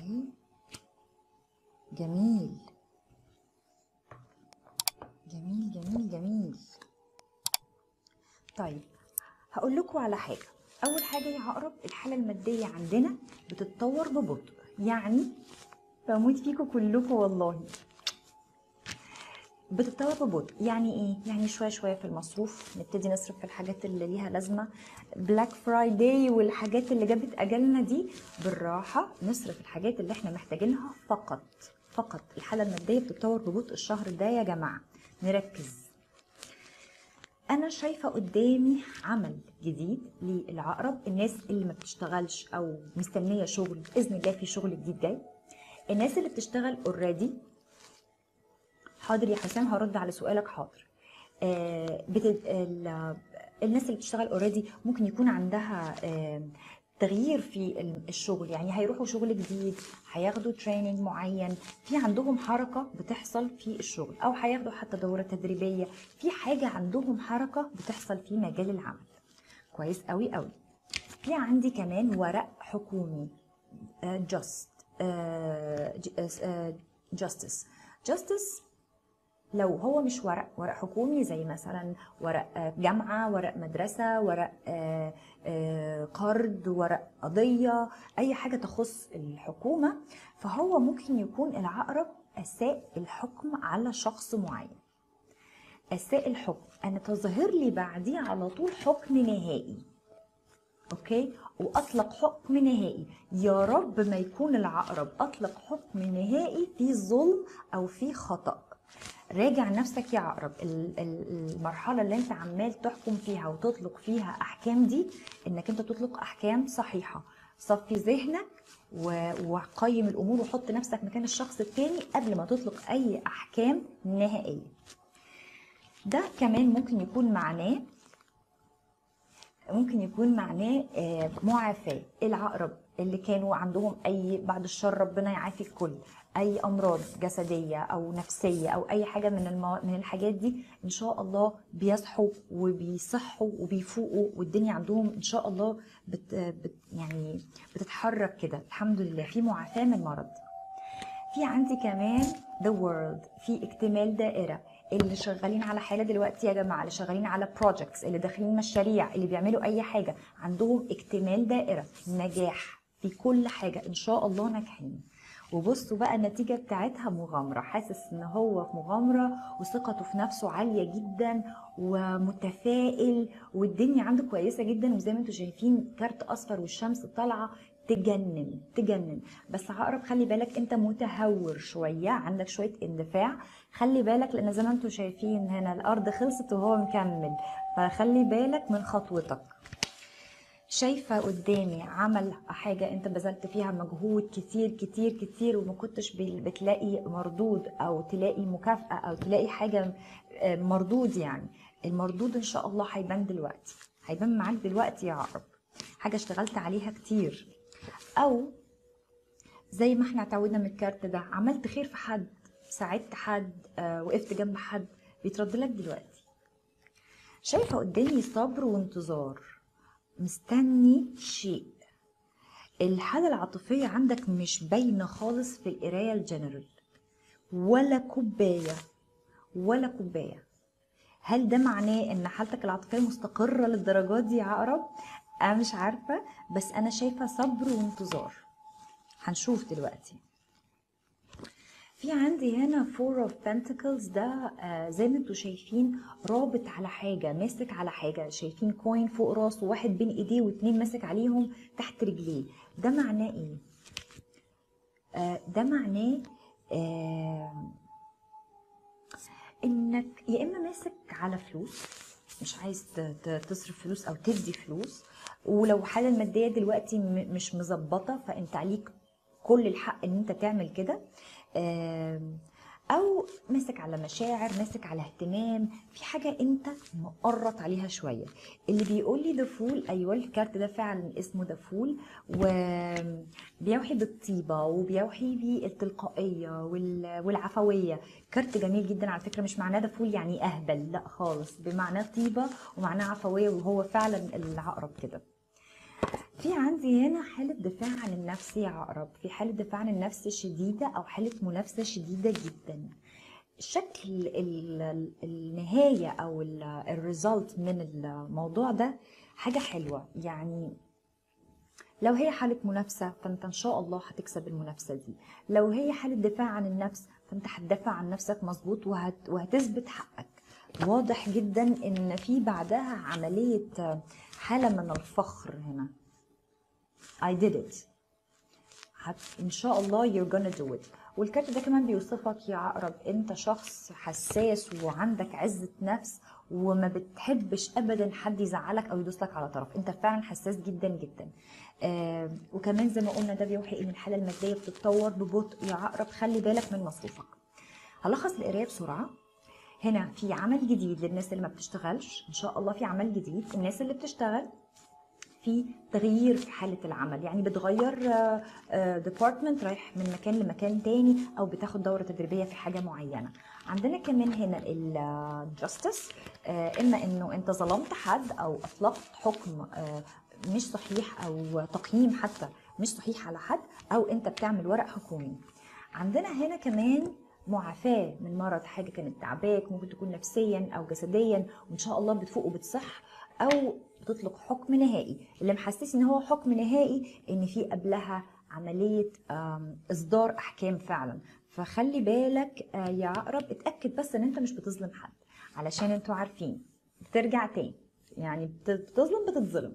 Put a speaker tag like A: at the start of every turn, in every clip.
A: اوكي جميل جميل جميل جميل طيب هقول لكم على حاجه اول حاجه يا عقرب الحاله الماديه عندنا بتتطور ببطء يعني بموت فيكم كلكم والله بتتطور ببطء يعني ايه يعني شويه شويه في المصروف نبتدي نصرف في الحاجات اللي ليها لازمه بلاك فرايداي والحاجات اللي جابت اجلنا دي بالراحه نصرف الحاجات اللي احنا محتاجينها فقط فقط الحاله الماديه بتتطور ببطء الشهر ده يا جماعه نركز انا شايفه قدامي عمل جديد للعقرب الناس اللي ما بتشتغلش او مستنيه شغل باذن الله في شغل جديد جاي الناس اللي بتشتغل اوريدي حاضر يا حسام هرد على سؤالك حاضر آه بت... ال... الناس اللي بتشتغل اوريدي ممكن يكون عندها آه تغيير في الشغل يعني هيروحوا شغل جديد هياخدوا تريننج معين في عندهم حركة بتحصل في الشغل أو هياخدوا حتى دورة تدريبية في حاجة عندهم حركة بتحصل في مجال العمل كويس قوي قوي في عندي كمان ورق حكومي جاست جاستس جاستس لو هو مش ورق ورق حكومي زي مثلا ورق جامعه ورق مدرسه ورق قرض ورق قضيه اي حاجه تخص الحكومه فهو ممكن يكون العقرب اساء الحكم على شخص معين اساء الحكم انا تظهر لي بعديه على طول حكم نهائي اوكي واطلق حكم نهائي يا رب ما يكون العقرب اطلق حكم نهائي في ظلم او في خطأ راجع نفسك يا عقرب المرحله اللي انت عمال تحكم فيها وتطلق فيها احكام دي انك انت تطلق احكام صحيحه صفي ذهنك وقيم الامور وحط نفسك مكان الشخص التاني قبل ما تطلق اي احكام نهائيه ده كمان ممكن يكون معناه ممكن يكون معناه معافاه العقرب اللي كانوا عندهم اي بعد الشر ربنا يعافي الكل اي امراض جسديه او نفسيه او اي حاجه من المو... من الحاجات دي ان شاء الله بيصحوا وبيصحوا وبيفوقوا والدنيا عندهم ان شاء الله بت... بت... يعني بتتحرك كده الحمد لله في معافاه من المرض في عندي كمان the world في اكتمال دائره اللي شغالين على حاله دلوقتي يا جماعه اللي شغالين على بروجكتس اللي داخلين مشاريع اللي بيعملوا اي حاجه عندهم اكتمال دائره نجاح في كل حاجه ان شاء الله ناجحين وبصوا بقى النتيجه بتاعتها مغامره حاسس ان هو في مغامره وثقته في نفسه عاليه جدا ومتفائل والدنيا عنده كويسه جدا وزي ما انتم شايفين كارت اصفر والشمس طالعه تجنن تجنن بس عقرب خلي بالك انت متهور شويه عندك شويه اندفاع خلي بالك لان زي ما انتم شايفين هنا الارض خلصت وهو مكمل فخلي بالك من خطوتك شايفه قدامي عمل حاجه انت بذلت فيها مجهود كتير كتير كتير وما كنتش بتلاقي مردود او تلاقي مكافاه او تلاقي حاجه مردود يعني المردود ان شاء الله هيبان دلوقتي هيبان معاك دلوقتي يا عقرب حاجه اشتغلت عليها كتير او زي ما احنا اتعودنا من الكارت ده عملت خير في حد ساعدت حد آه، وقفت جنب حد بيترد لك دلوقتي شايفه قدامي صبر وانتظار مستني شيء الحالة العاطفية عندك مش باينة خالص في القراية الجنرال ولا كوباية ولا كوباية هل ده معناه ان حالتك العاطفية مستقرة للدرجات دي يا عقرب؟ انا مش عارفة بس انا شايفة صبر وانتظار هنشوف دلوقتي في عندي هنا فور اوف بنتكلز ده آه زي ما انتم شايفين رابط على حاجه ماسك على حاجه شايفين كوين فوق راسه واحد بين ايديه واتنين ماسك عليهم تحت رجليه ده معناه ايه آه ده معناه آه انك يا اما ماسك على فلوس مش عايز ت- ت- تصرف فلوس او تدي فلوس ولو الحاله الماديه دلوقتي م- مش مظبطه فانت عليك كل الحق ان انت تعمل كده آم، او ماسك على مشاعر ماسك على اهتمام في حاجه انت مقرط عليها شويه اللي بيقول لي ده فول ايوه الكارت ده فعلا اسمه ده فول وبيوحي بالطيبه وبيوحي بالتلقائيه وال- والعفويه كارت جميل جدا على فكره مش معناه ده فول يعني اهبل لا خالص بمعناه طيبه ومعناه عفويه وهو فعلا العقرب كده في عندي هنا حالة دفاع عن النفس يا عقرب في حالة دفاع عن النفس شديدة أو حالة منافسة شديدة جدا شكل ال- ال- النهاية أو الريزلت من الموضوع ده حاجة حلوة يعني لو هي حالة منافسة فانت ان شاء الله هتكسب المنافسة دي لو هي حالة دفاع عن النفس فانت هتدافع عن نفسك مظبوط وهت... وهتثبت حقك واضح جدا ان في بعدها عملية آه، حالة من الفخر هنا I did it هت... ان شاء الله you're gonna do it والكارت ده كمان بيوصفك يا عقرب انت شخص حساس وعندك عزة نفس وما بتحبش ابدا حد يزعلك او يدوسلك على طرف انت فعلا حساس جدا جدا آه وكمان زي ما قلنا ده بيوحي ان الحاله الماديه بتتطور ببطء يا عقرب خلي بالك من مصروفك هلخص القرايه بسرعه هنا في عمل جديد للناس اللي ما بتشتغلش ان شاء الله في عمل جديد الناس اللي بتشتغل في تغيير في حالة العمل يعني بتغير ديبارتمنت رايح من مكان لمكان تاني أو بتاخد دورة تدريبية في حاجة معينة عندنا كمان هنا الجاستس إما إنه أنت ظلمت حد أو أطلقت حكم آه، مش صحيح أو تقييم حتى مش صحيح على حد أو أنت بتعمل ورق حكومي عندنا هنا كمان معافاة من مرض حاجة كانت تعباك ممكن تكون نفسيا أو جسديا وإن شاء الله بتفوق وبتصح أو بتطلق حكم نهائي اللي محسس إن هو حكم نهائي إن في قبلها عملية آم، إصدار أحكام فعلا فخلي بالك آه، يا عقرب اتأكد بس إن أنت مش بتظلم حد علشان أنتوا عارفين بترجع تاني يعني بت- بتظلم بتتظلم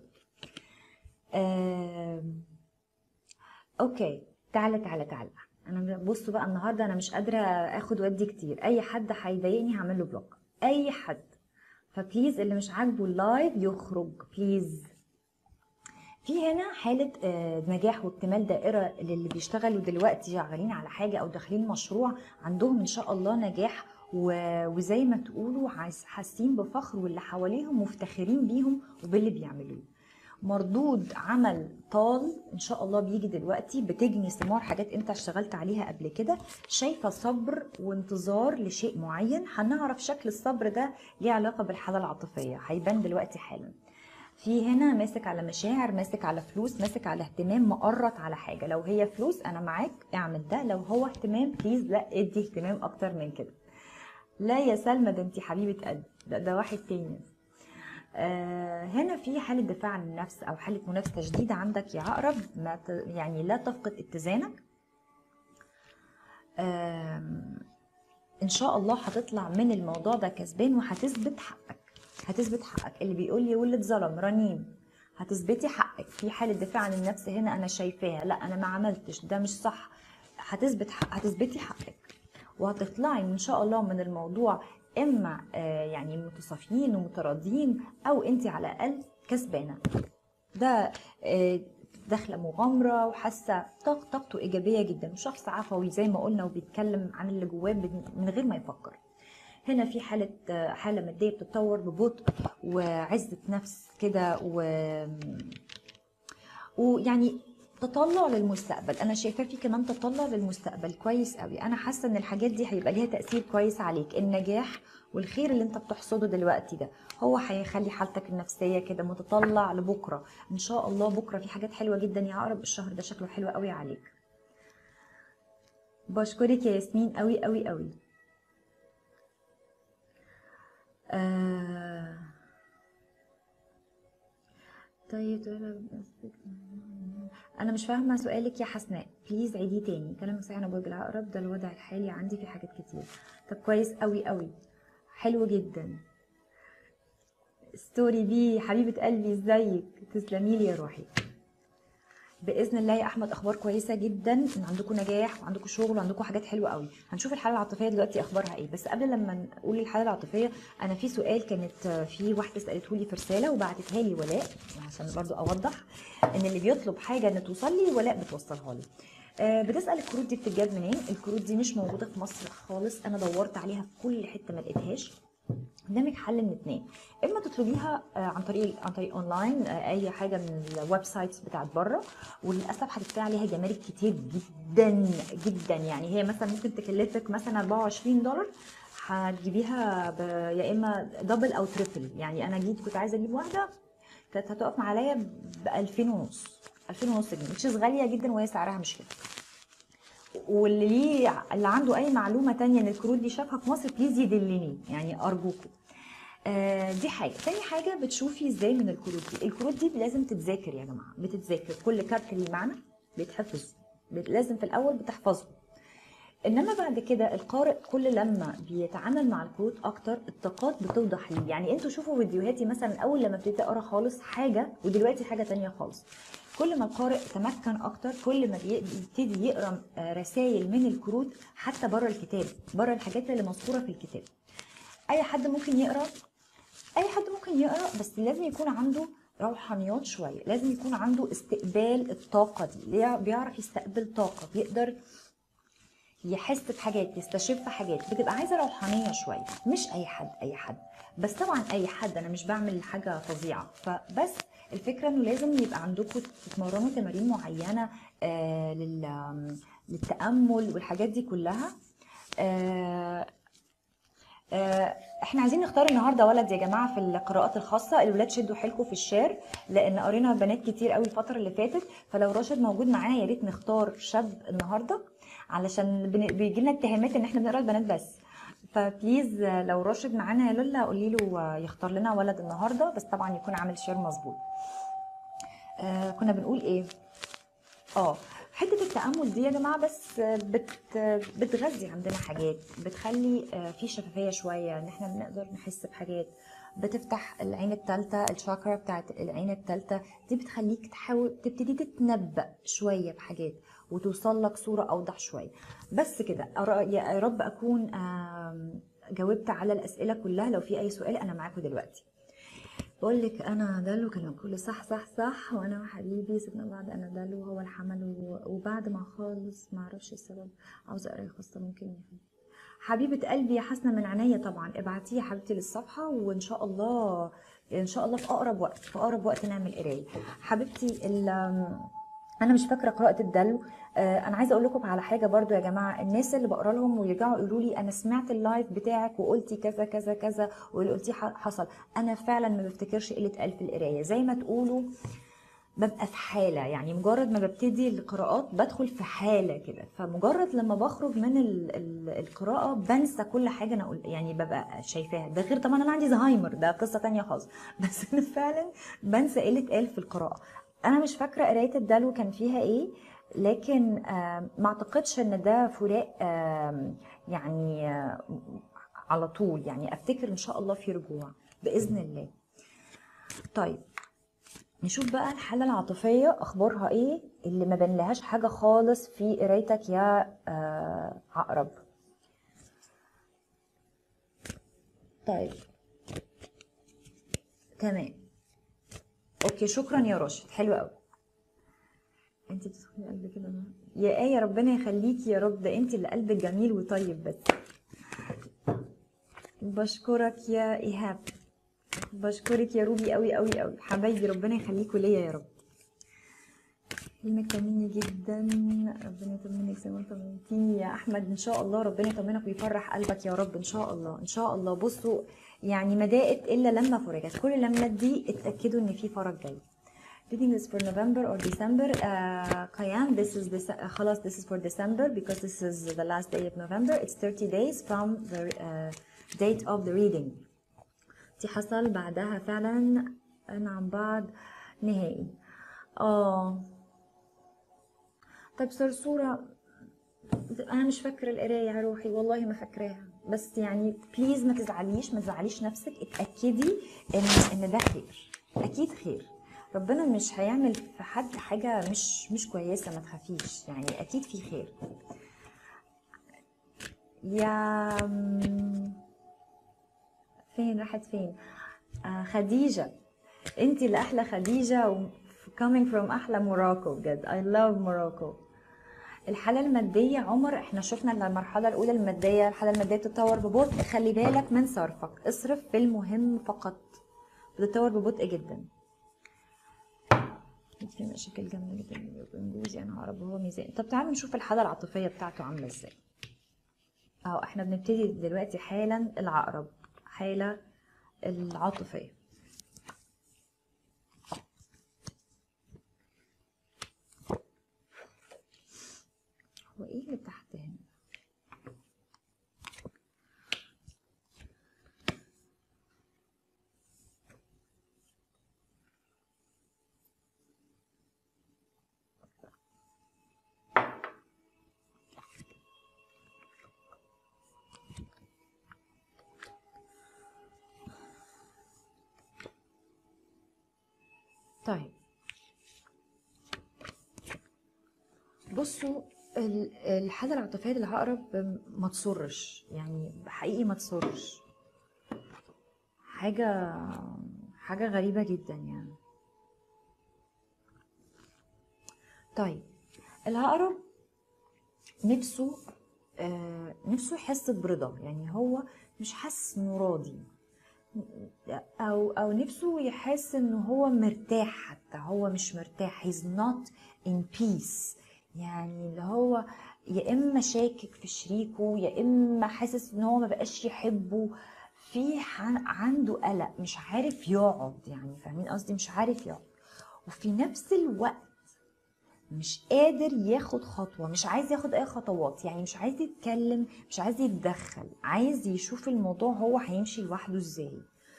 A: آم، اوكي تعالى تعالى تعالى انا بصوا بقى النهارده انا مش قادره اخد ودي كتير اي حد هيضايقني هعمل له بلوك اي حد فبليز اللي مش عاجبه اللايف يخرج بليز في هنا حالة آه، نجاح واكتمال دائرة للي بيشتغلوا دلوقتي شغالين على حاجة أو داخلين مشروع عندهم إن شاء الله نجاح و- وزي ما تقولوا حاس- حاسين بفخر واللي حواليهم مفتخرين بيهم وباللي بيعملوه مردود عمل طال ان شاء الله بيجي دلوقتي بتجني ثمار حاجات انت اشتغلت عليها قبل كده شايفه صبر وانتظار لشيء معين هنعرف شكل الصبر ده ليه علاقه بالحاله العاطفيه هيبان دلوقتي حالا في هنا ماسك على مشاعر ماسك على فلوس ماسك على اهتمام مقرط على حاجه لو هي فلوس انا معاك اعمل ده لو هو اهتمام بليز لا ادي اهتمام اكتر من كده لا يا سلمى ده انت حبيبه قلبي ده, ده واحد تاني آه، هنا في حالة دفاع عن النفس أو حالة منافسة شديدة عندك يا عقرب ما ت... يعني لا تفقد اتزانك آم، إن شاء الله هتطلع من الموضوع ده كسبان وهتثبت حقك هتثبت حقك اللي بيقول لي ولد ظلم رنيم هتثبتي حقك في حالة دفاع عن النفس هنا أنا شايفاها لا أنا ما عملتش ده مش صح هتثبت حق هتثبتي حقك وهتطلعي ان شاء الله من الموضوع اما آه، يعني متصافيين ومتراضيين او انت على الاقل كسبانه ده آه، داخله مغامره وحاسه طاق- طاقته ايجابيه جدا وشخص عفوي زي ما قلنا وبيتكلم عن اللي جواه بن- من غير ما يفكر هنا في حالة آه، حالة مادية بتتطور ببطء وعزة نفس كده و ويعني تطلع للمستقبل انا شايفاه في كمان تطلع للمستقبل كويس قوي انا حاسه ان الحاجات دي هيبقى ليها تاثير كويس عليك النجاح والخير اللي انت بتحصده دلوقتي ده هو هيخلي حالتك النفسيه كده متطلع لبكره ان شاء الله بكره في حاجات حلوه جدا يا عقرب الشهر ده شكله حلو قوي عليك بشكرك يا ياسمين قوي قوي قوي آه... طيب انا مش فاهمه سؤالك يا حسناء بليز عيديه تاني كلام صحيح انا برج العقرب ده الوضع الحالي عندي في حاجات كتير طب كويس قوي قوي حلو جدا ستوري بي حبيبه قلبي ازيك تسلمي لي يا روحي باذن الله يا احمد اخبار كويسه جدا ان عندكم نجاح وعندكم شغل وعندكم حاجات حلوه قوي هنشوف الحاله العاطفيه دلوقتي اخبارها ايه بس قبل لما نقول الحاله العاطفيه انا في سؤال كانت في واحده سالته لي في رساله وبعتتها لي ولاء عشان برضو اوضح ان اللي بيطلب حاجه ان توصل لي ولاء بتوصلها لي آه، بتسال الكروت دي بتتجاب منين الكروت دي مش موجوده في مصر خالص انا دورت عليها في كل حته ما لقيتهاش قدامك حل من اتنين اما تطلبيها آه، عن طريق عن طريق اونلاين آه، اي حاجه من الويب سايتس بتاعت بره وللاسف هتدفعي عليها جمارك كتير جدا جدا يعني هي مثلا ممكن تكلفك مثلا 24 دولار هتجيبيها ب... يا اما دبل او تريبل يعني انا جيت كنت عايزه اجيب واحده كانت هتقف عليا ب 2000 ونص 2000 ونص جنيه مش غاليه جدا وهي سعرها مش كده واللي ليه اللي عنده اي معلومه تانية ان الكروت دي شافها في مصر بليز يدلني يعني ارجوكم آه دي حاجه تاني حاجه بتشوفي ازاي من الكروت دي الكروت دي لازم تتذاكر يا جماعه بتتذاكر كل كارت ليه معنى بيتحفظ بت- لازم في الاول بتحفظه انما بعد كده القارئ كل لما بيتعامل مع الكروت اكتر الطاقات بتوضح ليه يعني انتوا شوفوا فيديوهاتي مثلا اول لما ابتديت اقرا خالص حاجه ودلوقتي حاجه تانية خالص كل ما القارئ تمكن اكتر كل ما بي- بيبتدي يقرا رسائل من الكروت حتى بره الكتاب بره الحاجات اللي مذكوره في الكتاب اي حد ممكن يقرا اي حد ممكن يقرا بس لازم يكون عنده روحانيات شويه لازم يكون عنده استقبال الطاقه دي ليه- بيعرف يستقبل طاقه بيقدر يحس بحاجات يستشف حاجات بتبقى عايزه روحانيه شويه مش اي حد اي حد بس طبعا اي حد انا مش بعمل حاجه فظيعه فبس الفكره انه لازم يبقى عندكم تتمرنوا تمارين معينه آه لل- للتامل والحاجات دي كلها آه آه، احنا عايزين نختار النهارده ولد يا جماعه في القراءات الخاصه الولاد شدوا حيلكم في الشير لان قرينا بنات كتير قوي الفتره اللي فاتت فلو راشد موجود معانا يا ريت نختار شاب النهارده علشان بيجي لنا اتهامات ان احنا بنقرا البنات بس فبليز آه، لو راشد معانا يا لولا قولي له آه، يختار لنا ولد النهارده بس طبعا يكون عامل شير مظبوط آه كنا بنقول ايه اه حته التامل دي يا جماعه بس بت بتغذي عندنا حاجات بتخلي آه، في شفافيه شويه ان احنا بنقدر نحس بحاجات بتفتح العين الثالثه الشاكرا بتاعت العين الثالثه دي بتخليك تحاول تبتدي تتنبأ شويه بحاجات وتوصل لك صوره اوضح شويه بس كده أرى- يا رب اكون آم، جاوبت على الاسئله كلها لو في اي سؤال انا معاكم دلوقتي بقول لك انا دلو كان كله صح صح صح وانا وحبيبي سيبنا بعض انا دلو هو الحمل و- وبعد ما خالص ما اعرفش السبب عاوزه اقرا خاصه ممكن يا حبيبي حبيبه قلبي يا حسنه من عينيا طبعا ابعتيه يا حبيبتي للصفحه وان شاء الله ان شاء الله في اقرب وقت في اقرب وقت نعمل قرايه حبيبتي ال انا مش فاكره قراءه الدلو آه، انا عايزه اقول لكم على حاجه برضو يا جماعه الناس اللي بقرا لهم ويرجعوا يقولوا لي انا سمعت اللايف بتاعك وقلتي كذا كذا كذا واللي قلتيه ح- حصل انا فعلا ما بفتكرش قله قلب في القرايه زي ما تقولوا ببقى في حاله يعني مجرد ما ببتدي القراءات بدخل في حاله كده فمجرد لما بخرج من ال ال القراءه بنسى كل حاجه انا قل يعني ببقى شايفاها ده غير طبعا انا عندي زهايمر ده قصه تانية خالص بس انا فعلا بنسى قله قال في القراءه انا مش فاكره قرايه الدلو كان فيها ايه لكن آم، ما اعتقدش ان ده فراق آم، يعني آه، على طول يعني افتكر ان شاء الله في رجوع باذن الله طيب نشوف بقى الحالة العاطفية أخبارها إيه اللي ما بنلهاش حاجة خالص في قرايتك يا آه، عقرب طيب تمام أوكي شكرا يا راشد حلو قوي انت بتدخلي قلبي كده أنا- يا آية ربنا يخليكي يا رب ده انت اللي قلبك جميل وطيب بس بشكرك يا إيهاب بشكرك يا روبي قوي قوي قوي حبايبي ربنا يخليكوا ليا يا رب كلمة طمني جدا ربنا يطمنك زي ما انت طمنتيني يا احمد ان شاء الله ربنا يطمنك ويفرح قلبك يا رب ان شاء الله ان شاء الله بصوا يعني ما ضاقت الا لما فرجت كل لما تضيق اتاكدوا ان في فرج جاي reading this for November or December uh, Kayan this is this uh, خلاص this is for December because this is the last day of November it's 30 days from the uh, date of the reading دي حصل بعدها فعلا انا عن بعض نهائي اه طيب صرصورة انا مش فاكره القرايه يا روحي والله ما فاكراها بس يعني بليز ما تزعليش ما تزعليش نفسك اتاكدي ان ان ده خير اكيد خير ربنا مش هيعمل في حد حاجه مش مش كويسه ما تخافيش يعني اكيد في خير يا فين راحت فين آه خديجة انت اللي احلى خديجة و coming from احلى موراكو بجد I love موراكو الحالة المادية عمر احنا شفنا المرحلة الأولى المادية الحالة المادية بتتطور ببطء خلي بالك من صرفك اصرف في المهم فقط بتتطور ببطء جدا في مشاكل جامدة جدا بين جوزي انا عرب وهو ميزان طب تعالوا نشوف الحالة العاطفية بتاعته عاملة ازاي اهو احنا بنبتدي دلوقتي حالا العقرب حالة العاطفية طيب بصوا ال- الحالة العاطفية للعقرب ما تسرش يعني حقيقي ما تسرش حاجة حاجة غريبة جدا يعني طيب العقرب نفسه آه نفسه يحس برضا يعني هو مش حاسس انه راضي او او نفسه يحس انه هو مرتاح حتى هو مش مرتاح he's not in peace يعني اللي هو يا اما شاكك في شريكه يا اما حاسس ان هو ما بقاش يحبه في ح- عنده قلق مش عارف يقعد يعني فاهمين قصدي مش عارف يقعد وفي نفس الوقت مش قادر ياخد خطوة مش عايز ياخد أي خطوات يعني مش عايز يتكلم مش عايز يتدخل عايز يشوف الموضوع هو هيمشي لوحده ازاي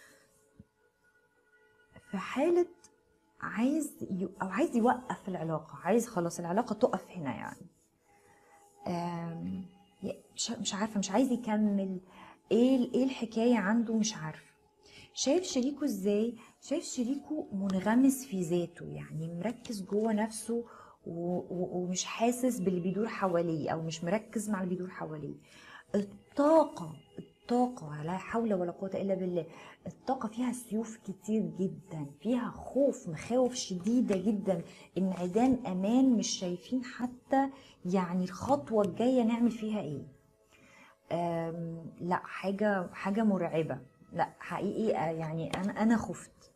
A: في حالة عايز ي... أو عايز يوقف العلاقة عايز خلاص العلاقة تقف هنا يعني آم، ي- مش مش عارفة مش عايز يكمل ايه ال- ايه الحكاية عنده مش عارفة شايف شريكه ازاي شايف شريكه منغمس في ذاته يعني مركز جوه نفسه و- و- ومش حاسس باللي بيدور حواليه او مش مركز مع اللي بيدور حواليه الطاقة الطاقة لا حول ولا قوة إلا بالله الطاقة فيها سيوف كتير جدا فيها خوف مخاوف شديدة جدا انعدام أمان مش شايفين حتى يعني الخطوة الجاية نعمل فيها إيه أم، لا حاجة حاجة مرعبة لا حقيقي آه، يعني أنا أنا خفت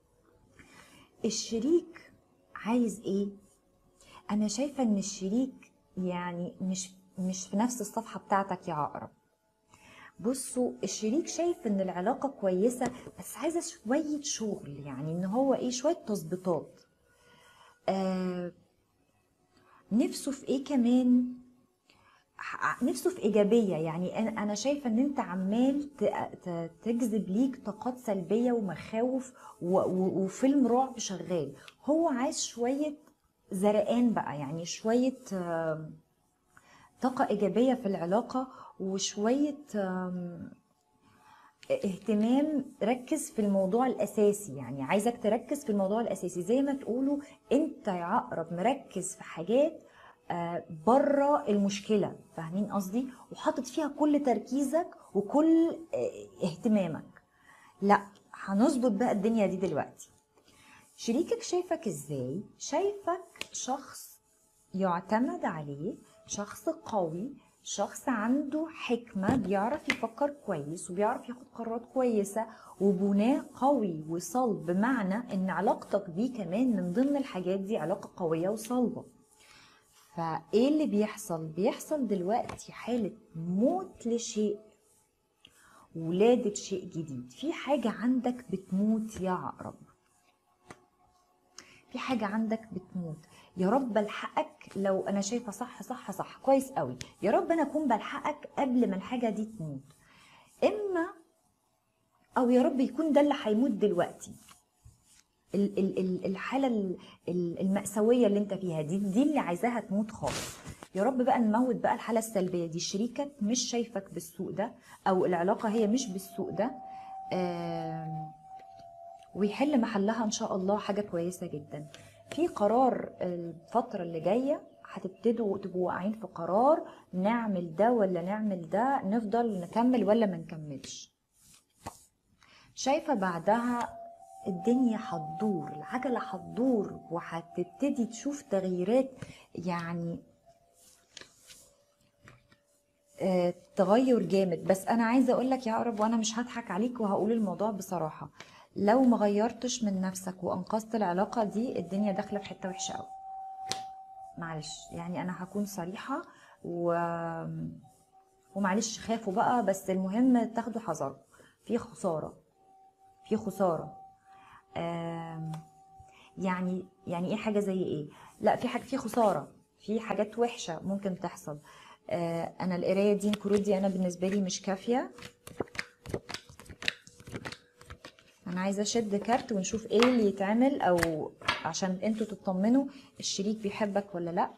A: الشريك عايز إيه أنا شايفة إن الشريك يعني مش مش في نفس الصفحة بتاعتك يا عقرب بصوا الشريك شايف ان العلاقة كويسة بس عايزة شوية شغل يعني ان هو ايه شوية تظبيطات آه نفسه في ايه كمان ح- نفسه في ايجابيه يعني انا انا شايفه ان انت عمال ت- ت- تجذب ليك طاقات سلبيه ومخاوف و- و- وفيلم رعب شغال هو عايز شويه زرقان بقى يعني شويه آم، طاقه ايجابيه في العلاقه وشويه آم، اهتمام ركز في الموضوع الاساسي يعني عايزك تركز في الموضوع الاساسي زي ما تقولوا انت يا عقرب مركز في حاجات بره المشكله فاهمين قصدي وحاطط فيها كل تركيزك وكل آه، اهتمامك لا هنظبط بقى الدنيا دي دلوقتي شريكك شايفك ازاي شايفك شخص يعتمد عليه شخص قوي شخص عنده حكمة بيعرف يفكر كويس وبيعرف ياخد قرارات كويسة وبناء قوي وصلب بمعنى ان علاقتك بيه كمان من ضمن الحاجات دي علاقة قوية وصلبة فايه اللي بيحصل بيحصل دلوقتي حالة موت لشيء ولادة شيء جديد في حاجة عندك بتموت يا عقرب في حاجة عندك بتموت يا رب الحقك لو انا شايفة صح صح صح كويس قوي يا رب انا اكون بلحقك قبل ما الحاجة دي تموت اما او يا رب يكون ده اللي هيموت دلوقتي ال- ال- ال- الحالة ال- ال- المأساوية اللي انت فيها دي دي اللي عايزاها تموت خالص يا رب بقى نموت بقى الحالة السلبية دي شريكك مش شايفك بالسوء ده او العلاقة هي مش بالسوء ده آم، ويحل محلها ان شاء الله حاجة كويسة جدا في قرار الفترة اللي جاية هتبتدوا تبقوا واقعين في قرار نعمل ده ولا نعمل ده نفضل نكمل ولا ما نكملش شايفة بعدها الدنيا هتدور العجلة هتدور وهتبتدي تشوف تغييرات يعني آه، تغير جامد بس انا عايزه اقول لك يا عقرب وانا مش هضحك عليك وهقول الموضوع بصراحه لو ما غيرتش من نفسك وانقذت العلاقه دي الدنيا داخله في حته وحشه قوي معلش يعني انا هكون صريحه و ومعلش خافوا بقى بس المهم تاخدوا حذركم في خساره في خساره آم، يعني يعني ايه حاجه زي ايه لا في حاجه في خساره في حاجات وحشه ممكن تحصل آه، انا القرايه دي الكروت دي انا بالنسبه لي مش كافيه انا عايزه اشد كارت ونشوف ايه اللي يتعمل او عشان انتوا تطمنوا الشريك بيحبك ولا لا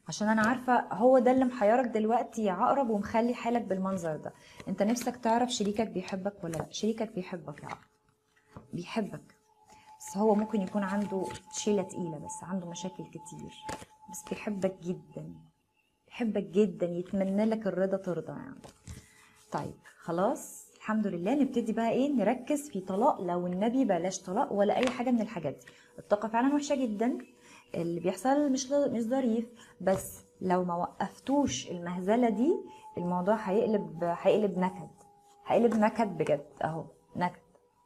A: عشان انا عارفه هو ده اللي محيرك دلوقتي يا عقرب ومخلي حالك بالمنظر ده انت نفسك تعرف شريكك بيحبك ولا لا شريكك بيحبك يا عقرب بيحبك بس هو ممكن يكون عنده شيله تقيله بس عنده مشاكل كتير بس بيحبك جدا بيحبك جدا يتمنى لك الرضا ترضى يعني طيب خلاص الحمد لله نبتدي بقى ايه نركز في طلاق لو النبي بلاش طلاق ولا اي حاجه من الحاجات دي الطاقه فعلا وحشه جدا اللي بيحصل مش مش ظريف بس لو ما وقفتوش المهزله دي الموضوع هيقلب هيقلب نكد هيقلب نكد بجد اهو نكد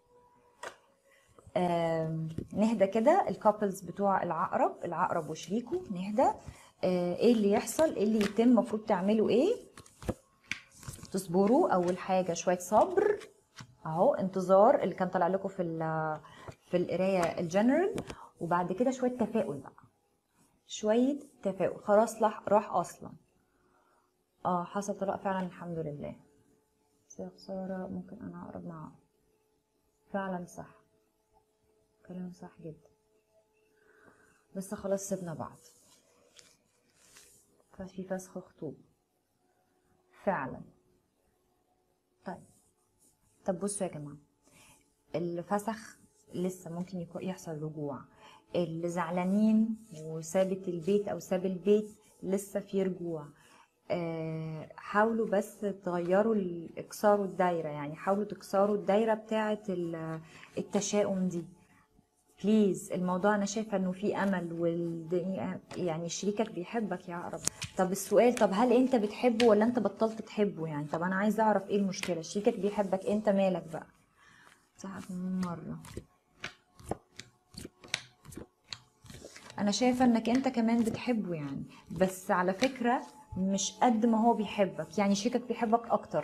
A: آم، نهدى كده الكابلز بتوع العقرب العقرب وشريكه نهدى آه، ايه اللي يحصل ايه اللي يتم المفروض تعملوا ايه تصبروا اول حاجه شويه صبر اهو انتظار اللي كان طالع لكم في ال- في القرايه الجنرال وبعد كده شويه تفاؤل بقى شويه تفاؤل خلاص راح راح اصلا اه حصل طلاق فعلا الحمد لله بس يا خساره ممكن انا اقرب معاه فعلا صح كلام صح جدا بس خلاص سيبنا بعض ففي فسخ خطوبه فعلا طيب طب بصوا يا جماعه اللي فسخ لسه ممكن يكون يحصل رجوع اللي زعلانين وسابت البيت او ساب البيت لسه في رجوع آه، حاولوا بس تغيروا ال- اكسروا الدايره يعني حاولوا تكسروا الدايره بتاعه ال- التشاؤم دي بليز الموضوع انا شايفه انه في امل والدنيا يعني شريكك بيحبك يا عقرب طب السؤال طب هل انت بتحبه ولا انت بطلت تحبه يعني طب انا عايزه اعرف ايه المشكله شريكك بيحبك انت مالك بقى صح مره انا شايفه انك انت كمان بتحبه يعني بس على فكره مش قد ما هو بيحبك يعني شريكك بيحبك اكتر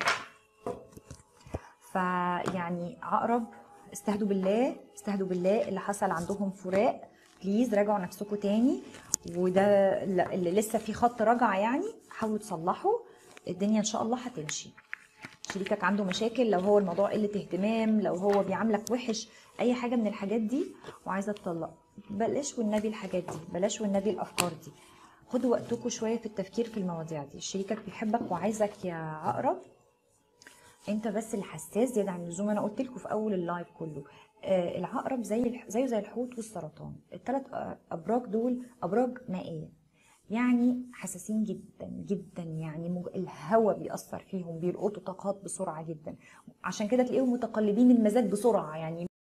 A: فيعني عقرب استهدوا بالله استهدوا بالله اللي حصل عندهم فراق بليز راجعوا نفسكم تاني وده اللي لسه في خط رجعه يعني حاولوا تصلحوا الدنيا ان شاء الله هتمشي شريكك عنده مشاكل لو هو الموضوع قله اهتمام لو هو بيعاملك وحش اي حاجه من الحاجات دي وعايزه تطلق بلاش والنبي الحاجات دي بلاش والنبي الافكار دي خدوا وقتكم شويه في التفكير في المواضيع دي شريكك بيحبك وعايزك يا عقرب انت بس اللي حساس زياده عن اللزوم انا قلت لكم في اول اللايف كله آه العقرب زي الح- زيه زي الحوت والسرطان الثلاث ابراج دول ابراج مائيه يعني حساسين جدا جدا يعني مج... الهواء بيأثر فيهم بيلقطوا طاقات بسرعه جدا عشان كده تلاقيهم متقلبين المزاج بسرعه يعني